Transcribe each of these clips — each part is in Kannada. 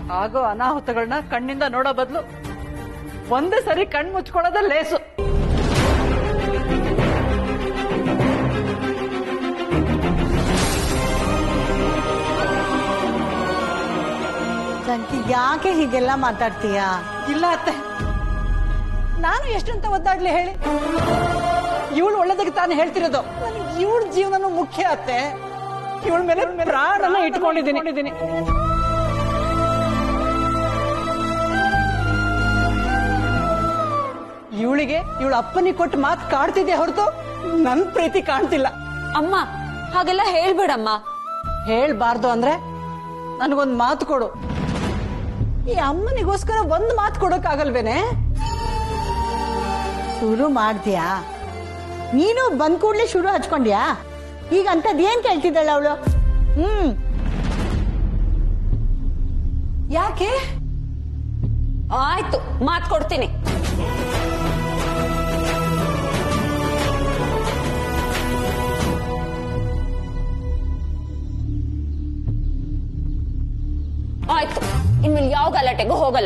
ಆಗೋ ಅನಾಹುತಗಳನ್ನ ಕಣ್ಣಿಂದ ನೋಡೋ ಬದಲು ಒಂದೇ ಸರಿ ಕಣ್ ಮುಚ್ಕೊಳ್ಳೋದೇ ಲೇಸು ಜಾನಕಿ ಯಾಕೆ ಹೀಗೆಲ್ಲ ಮಾತಾಡ್ತೀಯಾ ಇಲ್ಲ ಅತ್ತೆ ನಾನು ಎಷ್ಟಂತ ಒದ್ದಾಡ್ಲಿ ಹೇಳಿ ಇವಳು ಒಳ್ಳೇದಕ್ಕೆ ತಾನು ಹೇಳ್ತಿರೋದು ನನಗೆ ಇವಳ ಜೀವನನೂ ಮುಖ್ಯ ಅತ್ತೆ ಇವಳ ಮೇಲೆ ಪ್ರಾಣನ ಇಟ್ಕೊಂಡಿದ್ದೀನಿ ಇವಳಿಗೆ ಇವಳ ಅಪ್ಪನಿಗೆ ಕೊಟ್ಟು ಮಾತು ಕಾಡ್ತಿದ್ದೆ ಹೊರತು ನನ್ ಪ್ರೀತಿ ಕಾಣ್ತಿಲ್ಲ ಅಮ್ಮ ಹಾಗೆಲ್ಲ ಹೇಳ್ಬೇಡಮ್ಮ ಹೇಳ್ಬಾರ್ದು ಅಂದ್ರೆ ನನಗೊಂದು ಮಾತು ಕೊಡು ಈ ಅಮ್ಮನಿಗೋಸ್ಕರ ಒಂದು ಮಾತು ಕೊಡೋಕ್ಕಾಗಲ್ವೇನೆ ಶುರು ಮಾಡ್ತೀಯಾ ನೀನು ಬಂದ್ ಕೂಡ್ಲೆ ಶುರು ಹಚ್ಕೊಂಡ್ಯಾ ಈಗ ಅಂತದ್ ಏನ್ ಕೇಳ್ತಿದ್ದಾಳ ಅವಳು ಹ್ಮ್ ಯಾಕೆ ಆಯ್ತು ಮಾತ್ ಕೊಡ್ತೀನಿ ಆಯ್ತು ಇನ್ಮೇಲೆ ಯಾವ ಗಲಾಟೆಗೂ ಹೋಗಲ್ಲ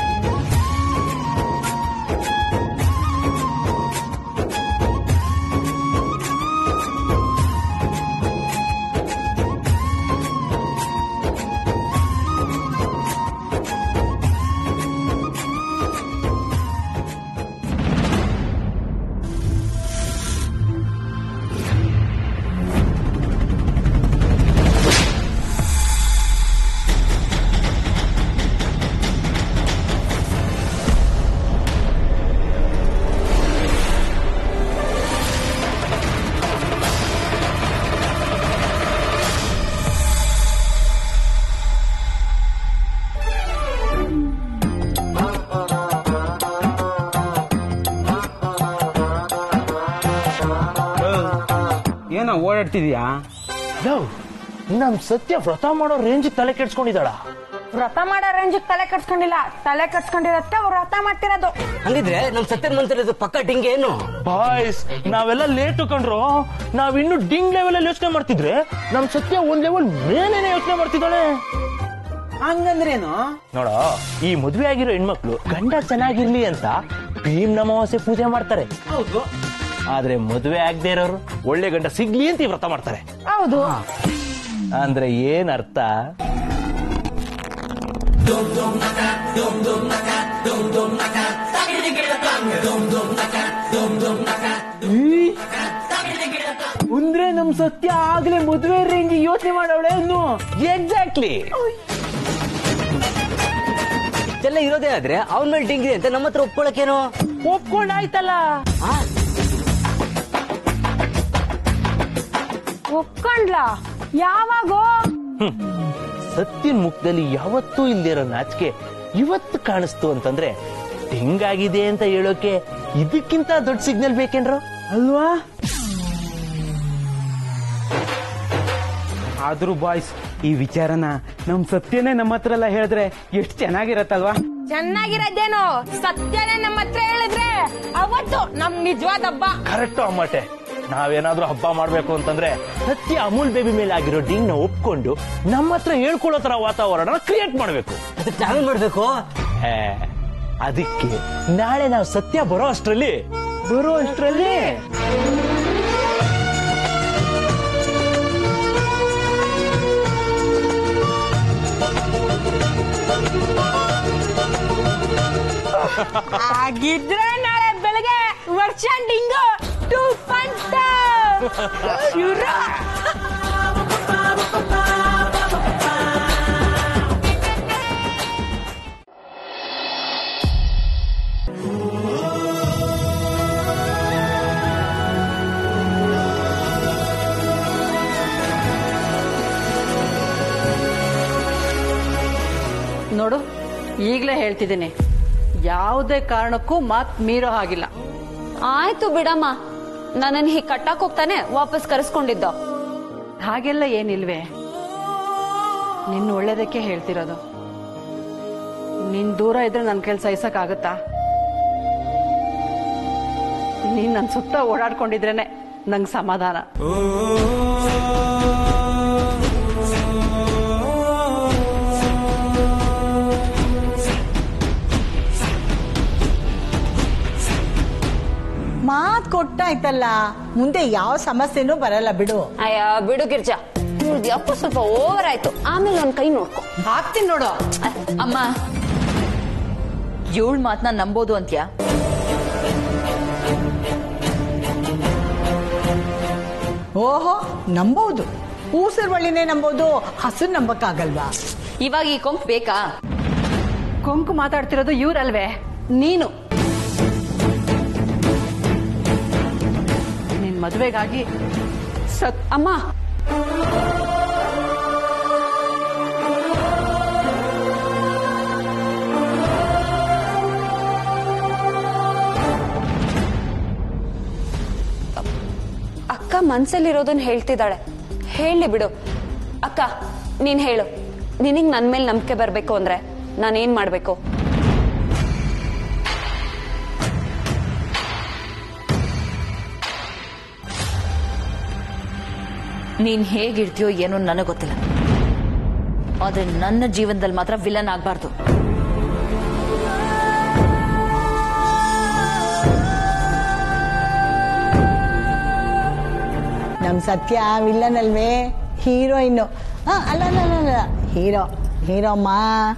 ಏನೋ ಓಡಾಡ್ತಿದ್ಯಾ ಲವ್ ನಮ್ ಸತ್ಯ ವ್ರತ ಮಾಡೋ ರೇಂಜ್ ತಲೆ ಕೆಡ್ಸ್ಕೊಂಡಿದ್ದಾಳ ವ್ರತ ಮಾಡೋ ರೇಂಜಿಗೆ ತಲೆ ಕಟ್ಸ್ಕೊಂಡಿಲ್ಲ ತಲೆ ಕಟ್ಸ್ಕೊಂಡಿರತ್ತೆ ಅವ್ರು ವ್ರತ ಮಾಡ್ತಿರೋದು ಹಂಗಿದ್ರೆ ನಮ್ ಸತ್ಯನ್ ಮಂತ್ರ ಪಕ್ಕ ಡಿಂಗೆ ಏನು ಬಾಯ್ಸ್ ನಾವೆಲ್ಲ ಲೇಟು ಕಂಡ್ರು ನಾವ್ ಇನ್ನು ಡಿಂಗ್ ಲೆವೆಲ್ ಅಲ್ಲಿ ಯೋಚನೆ ಮಾಡ್ತಿದ್ರೆ ನಮ್ ಸತ್ಯ ಒಂದ್ ಲೆವೆಲ್ ಮೇಲೇನೆ ಯೋಚನೆ ಮಾಡ್ತಿದ್ದಾಳೆ ಹಂಗಂದ್ರೇನು ನೋಡ ಈ ಮದ್ವೆ ಆಗಿರೋ ಹೆಣ್ಮಕ್ಳು ಗಂಡ ಚೆನ್ನಾಗಿರ್ಲಿ ಅಂತ ಭೀಮ್ ಅಮಾವಾಸ್ಯೆ ಪೂಜೆ ಮಾಡ್ತಾರೆ ಹೌದು ಆದ್ರೆ ಮದ್ವೆ ಆಗದೆ ಇರೋರು ಒಳ್ಳೆ ಗಂಡ ಸಿಗ್ಲಿ ಅಂತ ಈ ವ್ರತ ಮಾಡ್ತಾರೆ ಹೌದು ಅಂದ್ರೆ ಏನ್ ಅರ್ಥ ಅಂದ್ರೆ ನಮ್ ಸತ್ಯ ಆಗ್ಲೇ ಮದ್ವೆ ರೇಂಜ್ ಯೋಚನೆ ಮಾಡವಳೆ ಅನ್ನು ಎಕ್ಸಾಕ್ಟ್ಲಿ ಎಲ್ಲ ಇರೋದೇ ಆದ್ರೆ ಅವನ ಮೇಲೆ ಡಿಂಗಿದೆ ಅಂತ ನಮ್ಮ ಹತ್ರ ಒಪ್ಕೊಳಕೇನು ಒಪ್ಕೊಂಡಾಯ್ತಲ್ಲ ಒಪ್ಕೊಂಡ್ಲಾ ಯಾವಾಗೋ ಸತ್ಯನ್ ಮುಖದಲ್ಲಿ ಯಾವತ್ತೂ ಇಲ್ದಿರೋ ನಾಚಿಕೆ ಇವತ್ತು ಕಾಣಿಸ್ತು ಅಂತಂದ್ರೆ ಡಿಂಗಾಗಿದೆ ಅಂತ ಹೇಳೋಕೆ ಇದಕ್ಕಿಂತ ದೊಡ್ಡ ಸಿಗ್ನಲ್ ಬೇಕೇನ್ರ ಅಲ್ವಾ ಆದ್ರೂ ಬಾಯ್ಸ್ ಈ ವಿಚಾರನ ನಮ್ ಸತ್ಯನೇ ನಮ್ಮ ಹತ್ರ ಎಲ್ಲ ಹೇಳಿದ್ರೆ ಎಷ್ಟು ಚೆನ್ನಾಗಿರತ್ತಲ್ವಾ ಚೆನ್ನಾಗಿರೋದೇನೋ ಸತ್ಯನೇ ನಮ್ಮ ಹತ್ರ ಹೇಳಿದ್ರೆ ಅವತ್ತು ನಮ್ ನಿಜವಾದ ಹಬ್ಬ ಕರೆಕ್ಟ್ ಅಮ್ಮಟೆ ನಾವೇನಾದ್ರೂ ಹಬ್ಬ ಮಾಡ್ಬೇಕು ಅಂತಂದ್ರೆ ಸತ್ಯ ಅಮೂಲ್ ಬೇಬಿ ಮೇಲೆ ಆಗಿರೋ ಡಿಂಗ್ ನ ಒಪ್ಕೊಂಡು ನಮ್ಮ ಹತ್ರ ಹೇಳ್ಕೊಳ್ಳೋ ತರ ವಾತಾವರಣ ಕ್ರಿಯೇಟ್ ಮಾಡ್ಬೇಕು ಅದಕ್ಕೆ ನಾವೇನ್ ಮಾಡ್ಬೇಕು ಹೇ, ಅದಕ್ಕೆ ನಾಳೆ ನಾವು ಸತ್ಯ ಬರೋ ಅಷ್ಟ್ರಲ್ಲಿ ಬರೋ ಅಷ್ಟ್ರಲ್ಲಿ ಹಾಗಿದ್ರೆ ನಾಳೆ ಬೆಳಗ್ಗೆ ವರ್ಷ ಡಿಂಗು ಟೂ ಪಂಟ ನೋಡು ಈಗಲೇ ಹೇಳ್ತಿದ್ದೀನಿ ಯಾವುದೇ ಕಾರಣಕ್ಕೂ ಮಾತ್ ಮೀರೋ ಹಾಗಿಲ್ಲ ಆಯ್ತು ಬಿಡಮ್ಮ ನನ್ನನ್ನು ಹೀಗೆ ಕಟ್ಟಾಕ್ ಹೋಗ್ತಾನೆ ವಾಪಸ್ ಕರೆಸ್ಕೊಂಡಿದ್ದ ಹಾಗೆಲ್ಲ ಏನಿಲ್ವೇ ನಿನ್ನ ಒಳ್ಳೇದಕ್ಕೆ ಹೇಳ್ತಿರೋದು ನೀನ್ ದೂರ ಇದ್ರೆ ನನ್ನ ಕೈಲಿ ಸಹಿಸಕ್ಕಾಗತ್ತಾ ನೀನ್ ನನ್ನ ಸುತ್ತ ಓಡಾಡ್ಕೊಂಡಿದ್ರೇನೆ ನಂಗೆ ಸಮಾಧಾನ ಕೊಟ್ಟಾಯ್ತಲ್ಲ ಮುಂದೆ ಯಾವ ಸಮಸ್ಯೆನೂ ಬರಲ್ಲ ಬಿಡು ಅಯ್ಯ ಬಿಡು ಗಿರ್ಜಾ ಇವ್ಳ್ದ್ ಅಪ್ಪ ಸ್ವಲ್ಪ ಓವರ್ ಆಯ್ತು ಆಮೇಲೆ ಒಂದ್ ಕೈ ನೋಡ್ಕೊ ಹಾಕ್ತೀನಿ ನೋಡು ಅಮ್ಮ ಇವಳ ಮಾತನ್ನ ನಂಬೋದು ಅಂತ್ಯಾ ಓಹೋ ನಂಬೋದು ಊಸರ್ ಬಳ್ಳಿನೇ ನಂಬೋದು ಹಸು ನಂಬಕ್ಕಾಗಲ್ವಾ ಇವಾಗ ಈ ಕೊಂಕ್ ಬೇಕಾ ಕೊಂಕು ಮಾತಾಡ್ತಿರೋದು ಇವ್ರಲ್ವೇ ನೀನು ನಿನ್ ಮದುವೆಗಾಗಿ ಸತ್ ಅಮ್ಮ ಅಕ್ಕ ಮನ್ಸಲ್ಲಿರೋದನ್ನ ಹೇಳ್ತಿದ್ದಾಳೆ ಹೇಳಿ ಬಿಡು ಅಕ್ಕ ನೀನ್ ಹೇಳು ನಿನಗ್ ನನ್ ಮೇಲೆ ನಂಬಿಕೆ ಬರ್ಬೇಕು ಅಂದ್ರೆ ನಾನೇನ್ ಮಾಡ್ಬೇಕು ನೀನ್ ಹೇಗಿರ್ತೀಯೋ ಏನೋ ನನಗೆ ಗೊತ್ತಿಲ್ಲ ಆದ್ರೆ ನನ್ನ ಜೀವನದಲ್ಲಿ ಮಾತ್ರ ವಿಲನ್ ಆಗ್ಬಾರ್ದು ನಮ್ ಸತ್ಯ ವಿಲ್ಲನ್ ಅಲ್ವೇ ಹೀರೋಯಿನ್ ಅಲ್ಲ ಅಲ್ಲ ಅಲ್ಲ, ಅಲ್ಲ ಹೀರೋ ಹೀರೋ ಅಮ್ಮ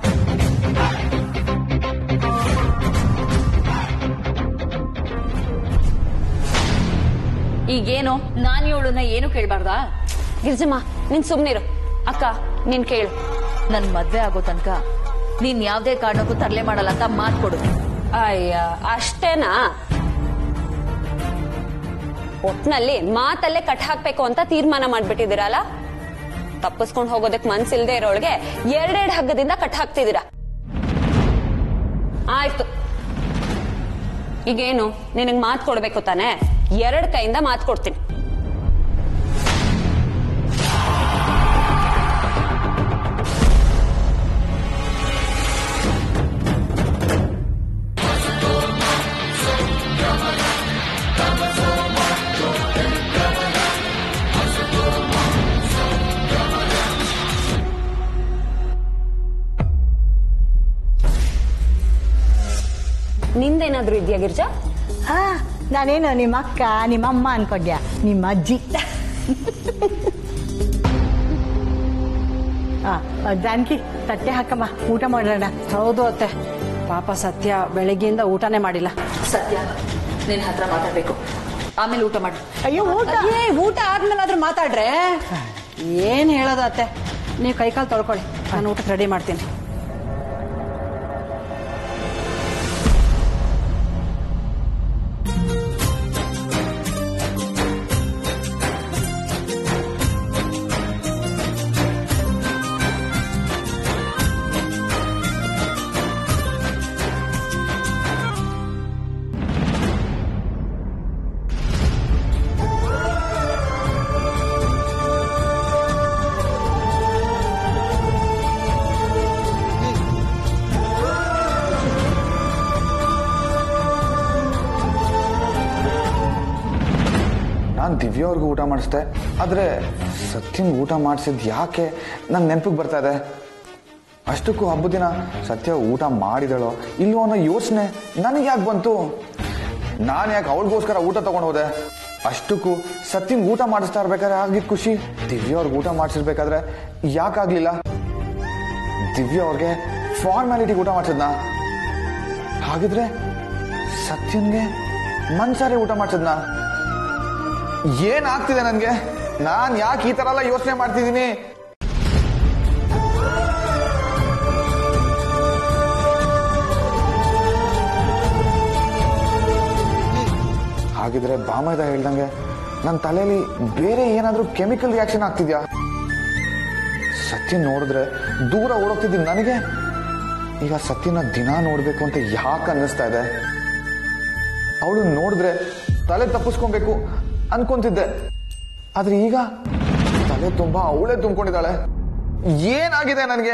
ಈಗೇನು ನಾನು ಇವಳನ್ನ ಏನು ಕೇಳ್ಬಾರ್ದಾ ಗಿರ್ಜಮ್ಮ ನೀನ್ ಸುಮ್ನಿರು ಅಕ್ಕ ನೀನ್ ಕೇಳು ನನ್ ಮದ್ವೆ ಆಗೋ ತನಕ ನೀನ್ ಯಾವ್ದೇ ಕಾರಣಕ್ಕೂ ತರಲೆ ಮಾಡಲ್ಲ ಅಂತ ಮಾತ್ ಕೊಡು ಅಯ್ಯ ಅಷ್ಟೇನಾ ಒಟ್ನಲ್ಲಿ ಮಾತಲ್ಲೇ ಕಟ್ ಹಾಕ್ಬೇಕು ಅಂತ ತೀರ್ಮಾನ ಮಾಡ್ಬಿಟ್ಟಿದ್ದೀರಲ್ಲ ತಪ್ಪಿಸ್ಕೊಂಡು ಹೋಗೋದಕ್ ಮನ್ಸಿಲ್ದೇ ಇರೋಳ್ಗೆ ಎರಡೆರಡು ಹಗ್ಗದಿಂದ ಕಟ್ ಹಾಕ್ತಿದ್ದೀರಾ ಆಯ್ತು ಈಗೇನು ನಿನಗ್ ಮಾತ್ ಕೊಡ್ಬೇಕು ತಾನೆ ಎರಡ್ ಕೈಯಿಂದ ಮಾತ್ ಕೊಡ್ತೀನಿ ನಿಂದೇನಾದ್ರೂ ಇದ್ಯಾ ಗಿರ್ಜಾ ಆ ನಾನೇನು ನಿಮ್ಮ ಅಕ್ಕ ನಿಮ್ಮ ಅಮ್ಮ ಅನ್ಕೊಂಡ್ಯಾ ನಿಮ್ಮ ಅಜ್ಜಿ ಆ, ಜಾನಕಿ ತಟ್ಟೆ ಹಾಕಮ್ಮ ಊಟ ಮಾಡೋಣ ಹೌದು ಅತ್ತೆ ಪಾಪ ಸತ್ಯ ಬೆಳಗ್ಗೆಯಿಂದ ಊಟನೇ ಮಾಡಿಲ್ಲ ಸತ್ಯ ನಿನ್ ಹತ್ರ ಮಾತಾಡ್ಬೇಕು ಆಮೇಲೆ ಊಟ ಮಾಡು ಅಯ್ಯೋ ಊಟ ಏ ಊಟ ಆದ್ಮೇಲಾದ್ರೂ ಮಾತಾಡ್ರೆ ಏನ್ ಹೇಳೋದು ಅತ್ತೆ ನೀವು ಕೈಕಾಲು ತೊಳ್ಕೊಳ್ಳಿ ನಾನು ಊಟಕ್ಕೆ ರೆಡಿ ಮಾಡ್ತೀನಿ ನಾನು ದಿವ್ಯ ಅವ್ರಿಗೂ ಊಟ ಮಾಡಿಸ್ದೆ ಆದರೆ ಸತ್ಯನ್ ಊಟ ಮಾಡಿಸಿದ್ ಯಾಕೆ ನನ್ನ ನೆನಪಿಗೆ ಬರ್ತಾ ಇದೆ ಅಷ್ಟಕ್ಕೂ ಹಬ್ಬದ ದಿನ ಸತ್ಯ ಊಟ ಮಾಡಿದಳೋ ಇಲ್ವೋ ಅನ್ನೋ ಯೋಚನೆ ನನಗೆ ಯಾಕೆ ಬಂತು ನಾನು ಯಾಕೆ ಅವಳಿಗೋಸ್ಕರ ಊಟ ತಗೊಂಡು ಹೋದೆ ಅಷ್ಟಕ್ಕೂ ಸತ್ಯನ್ ಊಟ ಮಾಡಿಸ್ತಾ ಇರ್ಬೇಕಾದ್ರೆ ಆಗಿದ್ ಖುಷಿ ದಿವ್ಯ ಅವ್ರಿಗೆ ಊಟ ಮಾಡಿಸಿರ್ಬೇಕಾದ್ರೆ ಯಾಕಾಗ್ಲಿಲ್ಲ ದಿವ್ಯ ಅವ್ರಿಗೆ ಫಾರ್ಮ್ಯಾಲಿಟಿ ಊಟ ಮಾಡಿಸಿದ್ನಾ ಹಾಗಿದ್ರೆ ಸತ್ಯನ್ಗೆ ಮನ್ಸಾರೆ ಊಟ ಮಾಡಿಸಿದ್ನಾ ಏನಾಗ್ತಿದೆ ನನ್ಗೆ ನಾನ್ ಯಾಕೆ ಈ ತರ ಎಲ್ಲ ಯೋಚನೆ ಮಾಡ್ತಿದ್ದೀನಿ ಹಾಗಿದ್ರೆ ಬಾಮೈದ ಹೇಳ್ದಂಗೆ ನನ್ನ ತಲೆಯಲ್ಲಿ ಬೇರೆ ಏನಾದ್ರೂ ಕೆಮಿಕಲ್ ರಿಯಾಕ್ಷನ್ ಆಗ್ತಿದ್ಯಾ ಸತ್ಯ ನೋಡಿದ್ರೆ ದೂರ ಓಡೋಗ್ತಿದ್ದೀನಿ ನನಗೆ ಈಗ ಸತ್ಯನ ದಿನ ನೋಡ್ಬೇಕು ಅಂತ ಯಾಕೆ ಅನ್ನಿಸ್ತಾ ಇದೆ ಅವಳು ನೋಡಿದ್ರೆ ತಲೆ ತಪ್ಪಿಸ್ಕೊಬೇಕು ಅನ್ಕೊಂತಿದ್ದೆ ಆದ್ರೆ ಈಗ ತಲೆ ತುಂಬಾ ಅವಳೇ ತುಂಬಿಕೊಂಡಿದ್ದಾಳೆ ಏನಾಗಿದೆ ನನಗೆ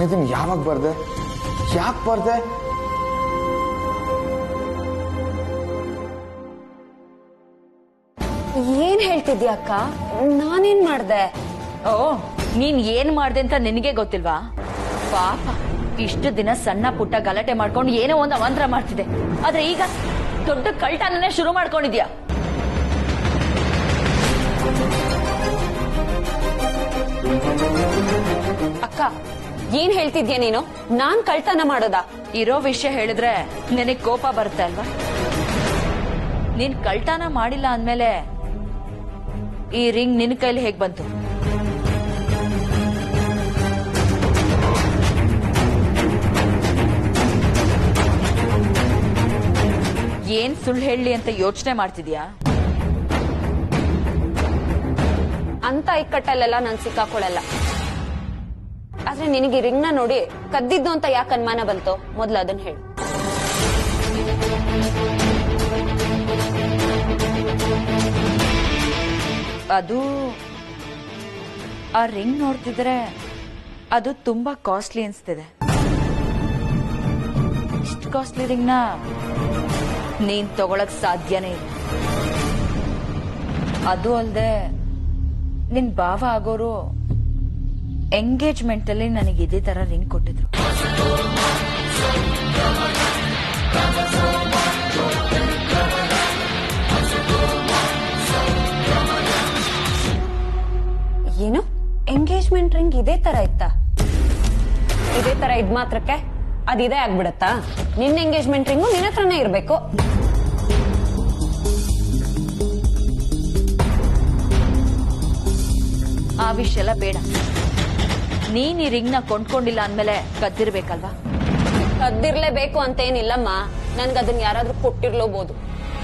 ನಾನಿದನ್ನು ಯಾವಾಗ ಬರ್ದೆ ಯಾಕೆ ಬರ್ದೆ ಏನ್ ಹೇಳ್ತಿದ್ಯಾ ಅಕ್ಕ ನಾನೇನ್ ಮಾಡ್ದೆ ಓ ನೀನ್ ಏನ್ ಮಾಡ್ದೆ ಅಂತ ನಿನಗೆ ಗೊತ್ತಿಲ್ವಾ ಪಾಪ ಇಷ್ಟು ದಿನ ಸಣ್ಣ ಪುಟ್ಟ ಗಲಾಟೆ ಮಾಡ್ಕೊಂಡು ಏನೋ ಒಂದು ಅವಾಂತರ ಮಾಡ್ತಿದೆ ಆದ್ರೆ ಈಗ ದೊಡ್ಡ ಕಳ್ತನನೇ ಶುರು ಮಾಡ್ಕೊಂಡಿದ್ಯಾ ಅಕ್ಕ ಏನ್ ಹೇಳ್ತಿದ್ಯಾ ನೀನು ನಾನ್ ಕಳ್ತನ ಮಾಡೋದಾ ಇರೋ ವಿಷಯ ಹೇಳಿದ್ರೆ ನಿನಗ್ ಕೋಪ ಬರುತ್ತೆ ಅಲ್ವಾ ನೀನ್ ಕಳ್ತನ ಮಾಡಿಲ್ಲ ಅಂದ್ಮೇಲೆ ಈ ರಿಂಗ್ ನಿನ್ ಕೈಲಿ ಹೇಗ್ ಬಂತು ಏನ್ ಸುಳ್ಳು ಹೇಳಿ ಅಂತ ಯೋಚನೆ ಮಾಡ್ತಿದ್ಯಾ ಅಂತ ಇಕ್ಕಟ್ಟಲ್ಲೆಲ್ಲ ನಾನ್ ಸಿಕ್ಕಾಕೊಳಲ್ಲ ಆದ್ರೆ ನಿನಗೆ ರಿಂಗ್ ನ ನೋಡಿ ಕದ್ದಿದ್ದು ಅಂತ ಯಾಕೆ ಅನುಮಾನ ಬಂತು ಮೊದ್ಲು ಅದನ್ನ ಹೇಳು ಅದು ಆ ರಿಂಗ್ ನೋಡ್ತಿದ್ರೆ ಅದು ತುಂಬಾ ಕಾಸ್ಟ್ಲಿ ಅನ್ಸ್ತಿದೆ ಇಷ್ಟು ಕಾಸ್ಟ್ಲಿ ರಿಂಗ್ನ ನೀನ್ ತಗೊಳಕ್ ಸಾಧ್ಯನೇ ಇಲ್ಲ ಅದು ಅಲ್ಲದೆ ನಿನ್ ಭಾವ ಆಗೋರು ಎಂಗೇಜ್ಮೆಂಟ್ ಅಲ್ಲಿ ನನಗೆ ಇದೇ ತರ ರಿಂಗ್ ಕೊಟ್ಟಿದ್ರು ಏನು ಎಂಗೇಜ್ಮೆಂಟ್ ರಿಂಗ್ ಇದೇ ತರ ಇತ್ತಾ ಇದೇ ತರ ಇದ್ ಮಾತ್ರಕ್ಕೆ ಅದಿದೆ ಆಗ್ಬಿಡತ್ತಾ ನಿನ್ನ ಎಂಗೇಜ್ಮೆಂಟ್ ರಿಂಗು ನಿನ್ನ ಹತ್ರನೇ ಇರ್ಬೇಕು ಆ ವಿಷಯ ಎಲ್ಲ ಬೇಡ ನೀನ್ ಈ ರಿಂಗ್ ನ ಕೊಂಡ್ಕೊಂಡಿಲ್ಲ ಅಂದ್ಮೇಲೆ ಕದ್ದಿರ್ಬೇಕಲ್ವಾ ಕದ್ದಿರ್ಲೇಬೇಕು ಅಂತ ಏನಿಲ್ಲಮ್ಮ ನನ್ಗೆ ಅದನ್ನ ಯಾರಾದ್ರೂ ಕೊಟ್ಟಿರ್ಲೋಬಹುದು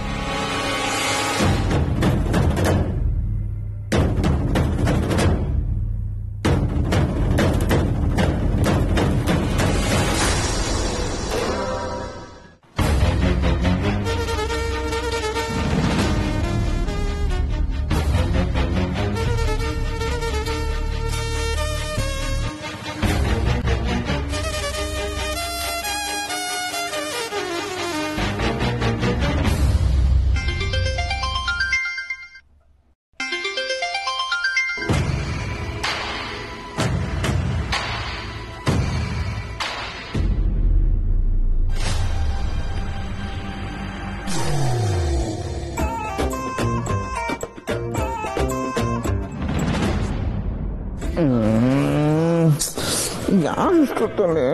ಯಾರು ಇಷ್ಟೊತ್ತಲ್ಲಿ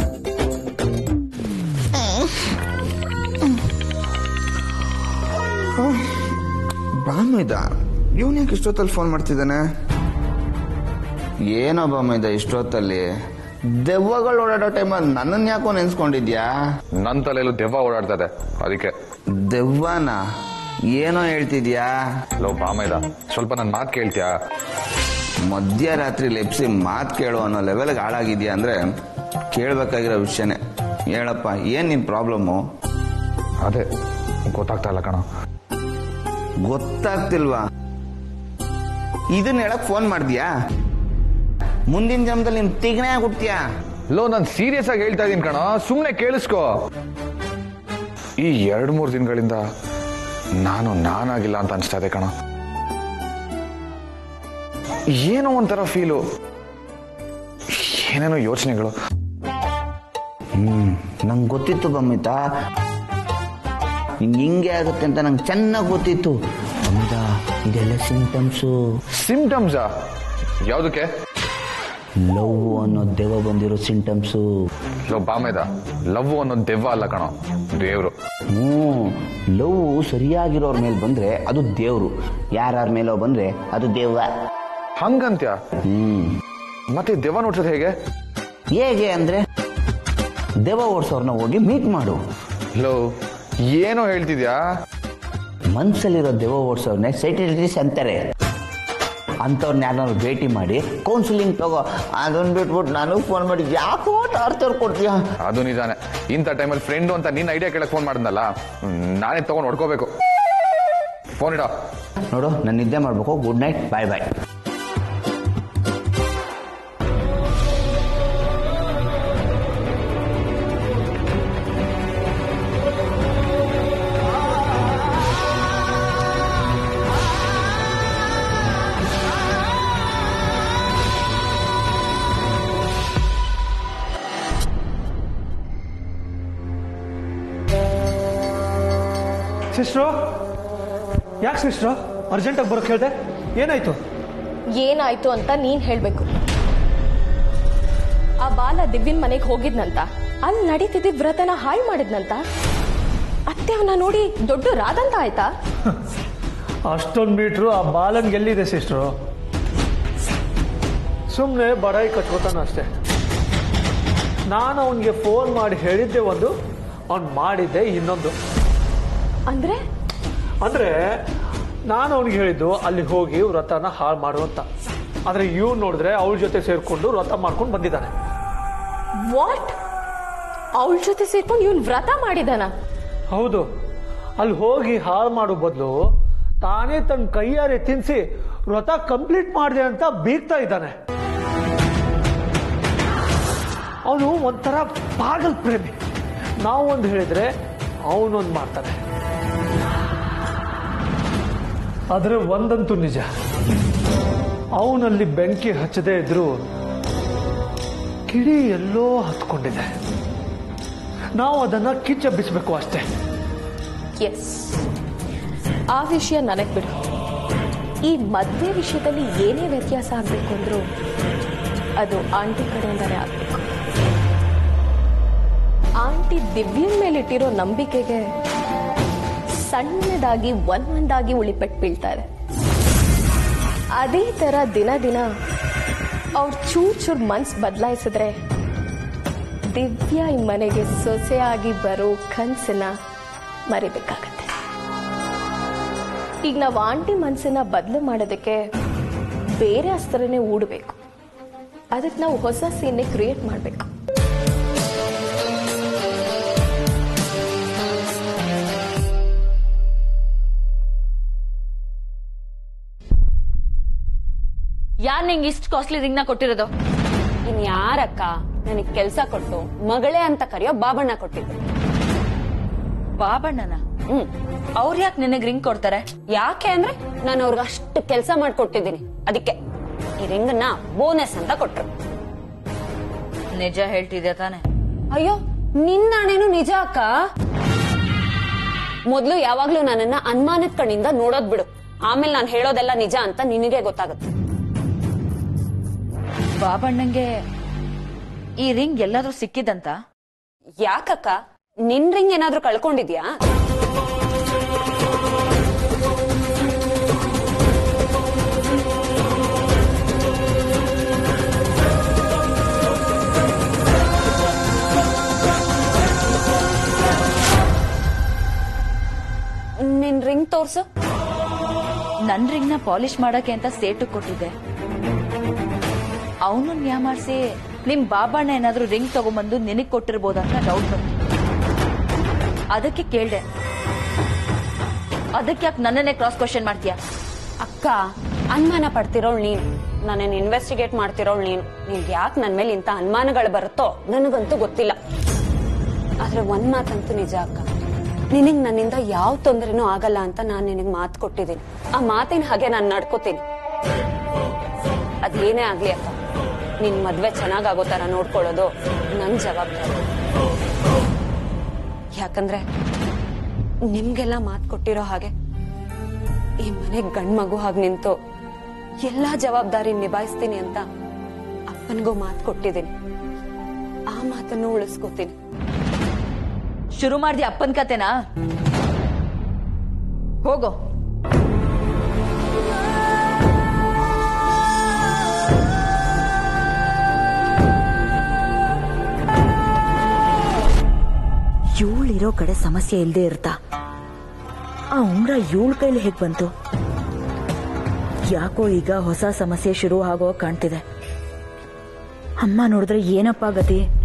ಬಾಮೈದ ಇವನ್ ಯಾಕೆ ಇಷ್ಟೊತ್ತಲ್ಲಿ ಫೋನ್ ಮಾಡ್ತಿದ್ದಾನೆ ಏನೋ ಬಾಮೈದ ಇಷ್ಟೊತ್ತಲ್ಲಿ ದೆವ್ವಗಳು ಓಡಾಡೋ ಟೈಮಲ್ಲಿ ನನ್ನನ್ನು ಯಾಕೋ ನೆನ್ಸ್ಕೊಂಡಿದ್ಯಾ ನನ್ನ ತಲೆಯಲ್ಲೂ ದೆವ್ವ ಓಡಾಡ್ತದೆ ಅದಕ್ಕೆ ದೆವ್ವನ ಏನೋ ಹೇಳ್ತಿದ್ಯಾ ಲೋ ಬಾಮೈದ ಸ್ವಲ್ಪ ನನ್ನ ಮಾತು ಕೇಳ್ತೀಯಾ ಮಧ್ಯರಾತ್ರಿ ಲೆಪ್ಸಿ ಮಾತು ಕೇಳು ಅನ್ನೋ ಲೆವೆಲ್ಗೆ ಹಾಳಾಗಿದ್ಯಾ ಅಂದ್ರೆ ಕೇಳ್ಬೇಕಾಗಿರೋ ವಿಷಯನೇ ಹೇಳಪ್ಪ ಏನ್ ನಿನ್ ಪ್ರಾಬ್ಲಮ್ಮು ಅದೇ ಗೊತ್ತಾಗ್ತಾ ಇಲ್ಲ ಕಣ ಗೊತ್ತಾಗ್ತಿಲ್ವಾ ಇದನ್ನ ಹೇಳಕ್ ಫೋನ್ ಮಾಡ್ದ್ಯಾ ಮುಂದಿನ ಜನ್ಮದಲ್ಲಿ ನಿಮ್ ತಿಗಣೆ ಆಗ್ಬಿಡ್ತೀಯಾ ಲೋ ನಾನು ಸೀರಿಯಸ್ ಆಗಿ ಹೇಳ್ತಾ ಇದೀನಿ ಕಣ ಸುಮ್ಮನೆ ಕೇಳಿಸ್ಕೊ ಈ ಎರಡ್ ಮೂರು ದಿನಗಳಿಂದ ನಾನು ನಾನಾಗಿಲ್ಲ ಅಂತ ಅನಿಸ್ತಾ ಇದೆ ಕಣ ಏನೋ ಒಂಥರ ಫೀಲು ಏನೇನೋ ಯೋಚನೆಗಳು ಹ್ಮ್ ನಂಗೆ ಗೊತ್ತಿತ್ತು ಬಮ್ಮಿತ ನಿಂಗೆ ಹಿಂಗೆ ಆಗುತ್ತೆ ಅಂತ ನಂಗೆ ಚೆನ್ನಾಗಿ ಗೊತ್ತಿತ್ತು ಬಮ್ಮಿತ ಇದೆಲ್ಲ ಸಿಂಟಮ್ಸು ಸಿಂಟಮ್ಸಾ ಯಾವ್ದಕ್ಕೆ ಲವ್ ಅನ್ನೋ ದೆವ್ವ ಬಂದಿರೋ ಸಿಂಟಮ್ಸು ಲೋ ಬಾಮೇದ ಲವ್ ಅನ್ನೋದು ದೆವ್ವ ಅಲ್ಲ ಕಣೋ ದೇವ್ರು ಹ್ಞೂ ಲವ್ ಸರಿಯಾಗಿರೋರ್ ಮೇಲೆ ಬಂದ್ರೆ ಅದು ದೇವ್ರು ಯಾರ್ಯಾರ ಮೇಲೋ ಬಂದ್ರೆ ಅದು ದೆವ್ವ ಹಂಗಂತ್ಯ ಹ್ಮ್ ಮತ್ತೆ ದೆವ್ವ ನೋಡ್ಸೋದು ಹೇಗೆ ಹೇಗೆ ಅಂದ್ರೆ ದೆವ್ವ ಓಡಿಸೋರ್ನ ಹೋಗಿ ಮೀಟ್ ಮಾಡು ಲೋ ಏನೋ ಹೇಳ್ತಿದ್ಯಾ ಮನ್ಸಲ್ಲಿರೋ ದೆವ್ವ ಓಡಿಸೋರ್ನೆ ಸೈಟಿಲಿಟಿಸ್ ಅಂತಾರೆ ಅಂಥವ್ರನ್ನ ಯಾರನ್ನಾದ್ರು ಭೇಟಿ ಮಾಡಿ ಕೌನ್ಸಿಲಿಂಗ್ ತಗೋ ಅದನ್ನ ಬಿಟ್ಬಿಟ್ಟು ನಾನು ಫೋನ್ ಮಾಡಿ ಯಾಕೋ ಟಾರ್ಚರ್ ಕೊಡ್ತೀಯ ಅದು ನಿಜಾನೆ ಇಂಥ ಟೈಮಲ್ಲಿ ಫ್ರೆಂಡು ಅಂತ ನಿನ್ನ ಐಡಿಯಾ ಕೇಳಕ್ ಫೋನ್ ಮಾಡಿದ್ನಲ್ಲ ಹ್ಮ್, ನಾನೇ ತಗೊಂಡು ಹೊಡ್ಕೋಬೇಕು ಫೋನ್ ಇಡ ನೋಡು ನಾನು ನಿದ್ದೆ ಮಾಡ್ಬೇಕು good night bye bye sister ಯಾಕೆ ಸಿಸ್ಟ್ರು ಅರ್ಜೆಂಟಾಗಿ ಬರೋಕೆ ಹೇಳ್ದೆ ಏನಾಯ್ತು ಏನಾಯ್ತು ಅಂತ ನೀನ್ ಹೇಳ್ಬೇಕು ಆ ಬಾಲ ದಿವ್ಯನ್ ಮನೆಗೆ ಹೋಗಿದ್ನಂತ ಅಲ್ಲಿ ನಡೀತಿದ್ದ ವ್ರತನ ಹಾಳು ಮಾಡಿದ್ನಂತ ಅತ್ತೆ ಅವನ ನೋಡಿ ದೊಡ್ಡ ರಾದಂತ ಆಯ್ತಾ ಅಷ್ಟೊಂದು ಮೀಟ್ರು ಆ ಬಾಲನ್ಗೆ ಎಲ್ಲಿದೆ ಸಿಸ್ಟ್ರು ಸುಮ್ಮನೆ ಬಡಾಯಿ ಕಚ್ಕೋತಾನ ಅಷ್ಟೇ ನಾನು ಅವನಿಗೆ ಫೋನ್ ಮಾಡಿ ಹೇಳಿದ್ದೆ ಒಂದು ಅವ್ನು ಮಾಡಿದ್ದೆ ಇನ್ನೊಂದು ಅಂದ್ರೆ ಅಂದ್ರೆ ನಾನು ಅವನಿಗೆ ಹೇಳಿದ್ದು ಅಲ್ಲಿ ಹೋಗಿ ವ್ರತನ ಹಾಳು ಮಾಡು ಅಂತ ಆದ್ರೆ ಇವ್ ನೋಡಿದ್ರೆ ಅವಳ ಜೊತೆ ಸೇರ್ಕೊಂಡು ವ್ರತ ಮಾಡ್ಕೊಂಡು ಬಂದಿದ್ದಾನೆ ವಾಟ್ ಅವಳ ಜೊತೆ ಸೇರ್ಕೊಂಡು ಇವನ್ ವ್ರತ ಮಾಡಿದಾನ ಹೌದು ಅಲ್ಲಿ ಹೋಗಿ ಹಾಳು ಮಾಡೋ ಬದಲು ತಾನೇ ತನ್ನ ಕೈಯಾರೆ ತಿನ್ಸಿ ವ್ರತ ಕಂಪ್ಲೀಟ್ ಮಾಡಿದೆ ಅಂತ ಬೀಗ್ತಾ ಇದ್ದಾನೆ ಅವನು ಒಂಥರ ಪಾಗಲ್ ಪ್ರೇಮಿ ನಾವು ಒಂದು ಹೇಳಿದ್ರೆ ಅವನೊಂದು ಮಾಡ್ತಾನೆ ಆದ್ರೆ ಒಂದಂತೂ ನಿಜ ಅವನಲ್ಲಿ ಬೆಂಕಿ ಹಚ್ಚದೇ ಇದ್ರು ಕಿಡಿ ಎಲ್ಲೋ ಹತ್ಕೊಂಡಿದೆ ನಾವು ಅದನ್ನ ಕಿಚ್ಚೆಬ್ಬಿಸ್ಬೇಕು ಅಷ್ಟೇ ಎಸ್ ಆ ವಿಷಯ ನನಗ್ ಬಿಡು ಈ ಮದ್ವೆ ವಿಷಯದಲ್ಲಿ ಏನೇ ವ್ಯತ್ಯಾಸ ಆಗ್ಬೇಕು ಅಂದ್ರೂ ಅದು ಆಂಟಿ ಕಡೆಯಿಂದನೇ ಆಗ್ಬೇಕು ಆಂಟಿ ದಿವ್ಯನ್ ಮೇಲಿಟ್ಟಿರೋ ನಂಬಿಕೆಗೆ ಸಣ್ಣದಾಗಿ ಒಂದೊಂದಾಗಿ ಉಳಿಪೆಟ್ಟು ಬೀಳ್ತಾರೆ ಅದೇ ತರ ದಿನ ದಿನ ಅವ್ರ ಚೂರ್ ಚೂರ್ ಮನ್ಸ್ ಬದಲಾಯಿಸಿದ್ರೆ ದಿವ್ಯ ಈ ಮನೆಗೆ ಸೊಸೆಯಾಗಿ ಬರೋ ಕನ್ಸನ್ನ ಮರಿಬೇಕಾಗತ್ತೆ ಈಗ ನಾವು ಆಂಟಿ ಮನ್ಸನ್ನ ಬದಲು ಮಾಡೋದಕ್ಕೆ ಬೇರೆ ಅಸ್ತ್ರನೇ ಹೂಡಬೇಕು ಅದಕ್ಕೆ ನಾವು ಹೊಸ ಸೀನ್ನೇ ಕ್ರಿಯೇಟ್ ಮಾಡಬೇಕು ಯಾರ್ ನಿಂಗೆ ಇಷ್ಟು ಕಾಸ್ಟ್ಲಿ ರಿಂಗ್ ನ ಕೊಟ್ಟಿರೋದು ಇನ್ ಯಾರಕ್ಕ ನನಗ್ ಕೆಲ್ಸ ಕೊಟ್ಟು ಮಗಳೇ ಅಂತ ಕರೆಯೋ ಬಾಬಣ್ಣ ಕೊಟ್ಟಿದ್ದು ಬಾಬಣ್ಣನ ಹ್ಮ್ ಅವ್ರ ಯಾಕೆ ನಿನಗ್ ರಿಂಗ್ ಕೊಡ್ತಾರೆ ಯಾಕೆ ಅಂದ್ರೆ ನಾನು ಅವ್ರಿಗೆ ಅಷ್ಟು ಕೆಲಸ ಮಾಡ್ಕೊಟ್ಟಿದ್ದೀನಿ ಅದಕ್ಕೆ ಈ ರಿಂಗನ್ನ ಬೋನಸ್ ಅಂತ ಕೊಟ್ರು ನಿಜ ಹೇಳ್ತಿದ್ಯಾ ತಾನೆ ಅಯ್ಯೋ ನಿನ್ನಾಣೇನು ನಿಜ ಅಕ್ಕ ಮೊದ್ಲು ಯಾವಾಗ್ಲೂ ನನ್ನನ್ನ ಅನುಮಾನದ ಕಣ್ಣಿಂದ ನೋಡೋದ್ ಬಿಡು ಆಮೇಲೆ ನಾನು ಹೇಳೋದೆಲ್ಲ ನಿಜ ಅಂತ ನಿನಗೆ ಗೊತ್ತಾಗುತ್ತೆ ಬಾಬಣ್ಣಂಗೆ ಈ ರಿಂಗ್ ಎಲ್ಲಾದ್ರೂ ಸಿಕ್ಕಿದಂತ ಯಾಕಕ್ಕ ನಿನ್ ರಿಂಗ್ ಏನಾದ್ರೂ ಕಳ್ಕೊಂಡಿದ್ಯಾ ನಿನ್ ರಿಂಗ್ ತೋರ್ಸು ನನ್ ರಿಂಗ್ ನ ಪಾಲಿಶ್ ಮಾಡಕ್ಕೆ ಅಂತ ಸೇಟು ಕೊಟ್ಟಿದ್ದೆ ಅವನು ನ್ಯಾಮಾರ್ಸಿ ನಿಮ್ ಬಾಬಣ್ಣ ಏನಾದ್ರೂ ರಿಂಗ್ ತಗೊಂಬಂದು ನಿನಗ್ ಕೊಟ್ಟಿರ್ಬೋದಂತ ಡೌಟ್ ಬಂತು ಅದಕ್ಕೆ ಕೇಳ್ದೆ ಅದಕ್ಕೆ ಯಾಕೆ ನನ್ನನ್ನೇ ಕ್ರಾಸ್ ಕ್ವಶನ್ ಮಾಡ್ತೀಯಾ ಅಕ್ಕ ಅನುಮಾನ ಪಡ್ತಿರೋಳ್ ನೀನು ನನ್ನನ್ನು ಇನ್ವೆಸ್ಟಿಗೇಟ್ ಮಾಡ್ತಿರೋಳ್ ನೀನು ನಿನ್ಗೆ ಯಾಕೆ ನನ್ ಮೇಲೆ ಇಂಥ ಅನುಮಾನಗಳು ಬರುತ್ತೋ ನನಗಂತೂ ಗೊತ್ತಿಲ್ಲ ಆದ್ರೆ ಒಂದ್ ಮಾತಂತೂ ನಿಜ ಅಕ್ಕ ನಿನಗ್ ನನ್ನಿಂದ ಯಾವ ತೊಂದರೆನೂ ಆಗಲ್ಲ ಅಂತ ನಾನ್ ನಿನಗ್ ಮಾತು ಕೊಟ್ಟಿದ್ದೀನಿ ಆ ಮಾತಿನ ಹಾಗೆ ನಾನ್ ನಡ್ಕೋತೀನಿ ಅದೇನೇ ಆಗ್ಲಿ ಅಕ್ಕ ನಿನ್ ಮದ್ವೆ ಚೆನ್ನಾಗಾಗೋ ತರ ನೋಡ್ಕೊಳ್ಳೋದು ನನ್ ಜವಾಬ್ದಾರಿ ಯಾಕಂದ್ರೆ ನಿಮ್ಗೆಲ್ಲ ಮಾತು ಕೊಟ್ಟಿರೋ ಹಾಗೆ ಈ ಮನೆಗ್ ಗಂಡ್ ಮಗು ಹಾಗೆ ನಿಂತು ಎಲ್ಲಾ ಜವಾಬ್ದಾರಿ ನಿಭಾಯಿಸ್ತೀನಿ ಅಂತ ಅಪ್ಪನಿಗೂ ಮಾತು ಕೊಟ್ಟಿದ್ದೀನಿ ಆ ಮಾತನ್ನು ಉಳಿಸ್ಕೋತೀನಿ ಶುರು ಮಾಡ್ದಿ ಅಪ್ಪನ್ ಕತೆನಾ ಹೋಗೋ ಇವಳಿರೋ ಕಡೆ ಸಮಸ್ಯೆ ಇಲ್ಲದೆ ಇರ್ತಾ ಆ ಉಂಗ್ರ ಇವಳ ಕೈಲಿ ಹೇಗ್ ಬಂತು ಯಾಕೋ ಈಗ ಹೊಸ ಸಮಸ್ಯೆ ಶುರು ಆಗೋ ಕಾಣ್ತಿದೆ ಅಮ್ಮ ನೋಡಿದ್ರೆ ಏನಪ್ಪ ಗತಿ